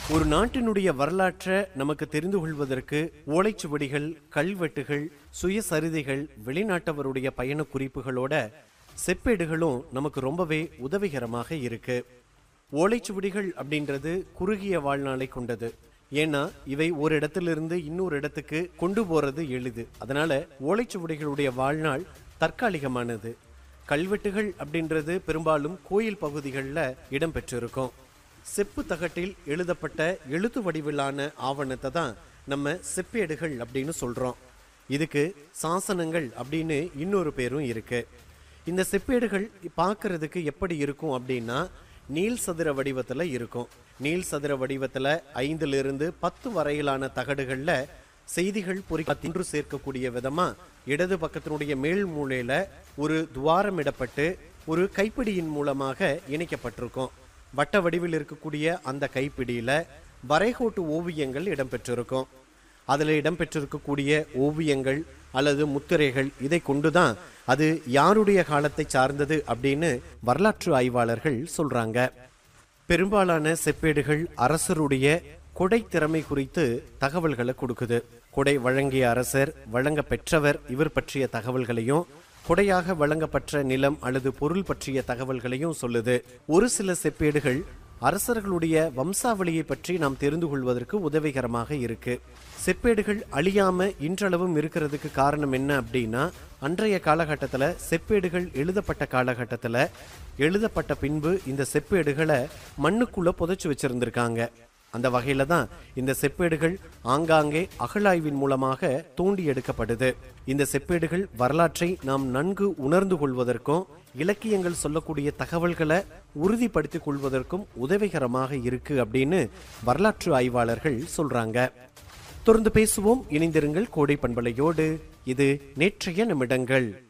ஒரு நாட்டினுடைய வரலாற்றை நமக்கு தெரிந்து கொள்வதற்கு ஓலைச்சுவடிகள் கல்வெட்டுகள் சுயசரிதைகள் வெளிநாட்டவருடைய பயண குறிப்புகளோட செப்பேடுகளும் நமக்கு ரொம்பவே உதவிகரமாக இருக்கு ஓலைச்சுவடிகள் அப்படின்றது குறுகிய வாழ்நாளை கொண்டது ஏன்னா இவை ஒரு இடத்திலிருந்து இன்னொரு இடத்துக்கு கொண்டு போறது எளிது அதனால ஓலைச்சுவடிகளுடைய வாழ்நாள் தற்காலிகமானது கல்வெட்டுகள் அப்படின்றது பெரும்பாலும் கோயில் பகுதிகளில் இடம்பெற்றிருக்கும் செப்பு தகட்டில் எழுதப்பட்ட எழுத்து வடிவிலான ஆவணத்தை தான் நம்ம செப்பேடுகள் அப்படின்னு சொல்றோம் இதுக்கு சாசனங்கள் அப்படின்னு இன்னொரு பேரும் இருக்கு இந்த செப்பேடுகள் பார்க்கறதுக்கு எப்படி இருக்கும் அப்படின்னா நீள் சதுர வடிவத்தில் இருக்கும் நீள் சதுர வடிவத்தில் ஐந்திலிருந்து பத்து வரையிலான தகடுகளில் செய்திகள் பொறிக்கொன்று சேர்க்கக்கூடிய விதமா இடது பக்கத்தினுடைய மேல் மூலையில ஒரு துவாரம் இடப்பட்டு ஒரு கைப்பிடியின் மூலமாக இணைக்கப்பட்டிருக்கும் வட்ட வடிவில் இருக்கக்கூடிய அந்த கைப்பிடியில வரைகோட்டு ஓவியங்கள் இடம்பெற்றிருக்கும் அதில் இடம்பெற்றிருக்கக்கூடிய ஓவியங்கள் அல்லது முத்திரைகள் இதை கொண்டுதான் அது யாருடைய காலத்தை சார்ந்தது அப்படின்னு வரலாற்று ஆய்வாளர்கள் சொல்றாங்க பெரும்பாலான செப்பேடுகள் அரசருடைய கொடை திறமை குறித்து தகவல்களை கொடுக்குது கொடை வழங்கிய அரசர் வழங்க பெற்றவர் இவர் பற்றிய தகவல்களையும் கொடையாக வழங்கப்பட்ட நிலம் அல்லது பொருள் பற்றிய தகவல்களையும் சொல்லுது ஒரு சில செப்பேடுகள் அரசர்களுடைய வம்சாவளியை பற்றி நாம் தெரிந்து கொள்வதற்கு உதவிகரமாக இருக்கு செப்பேடுகள் அழியாம இன்றளவும் இருக்கிறதுக்கு காரணம் என்ன அப்படின்னா அன்றைய காலகட்டத்தில் செப்பேடுகள் எழுதப்பட்ட காலகட்டத்தில் எழுதப்பட்ட பின்பு இந்த செப்பேடுகளை மண்ணுக்குள்ள புதைச்சு வச்சிருந்திருக்காங்க அந்த வகையில தான் இந்த செப்பேடுகள் ஆங்காங்கே அகழாய்வின் மூலமாக தோண்டி எடுக்கப்படுது இந்த செப்பேடுகள் வரலாற்றை நாம் நன்கு உணர்ந்து கொள்வதற்கும் இலக்கியங்கள் சொல்லக்கூடிய தகவல்களை உறுதிப்படுத்திக் கொள்வதற்கும் உதவிகரமாக இருக்கு அப்படின்னு வரலாற்று ஆய்வாளர்கள் சொல்றாங்க தொடர்ந்து பேசுவோம் இணைந்திருங்கள் கோடை பண்பலையோடு இது நேற்றைய நிமிடங்கள்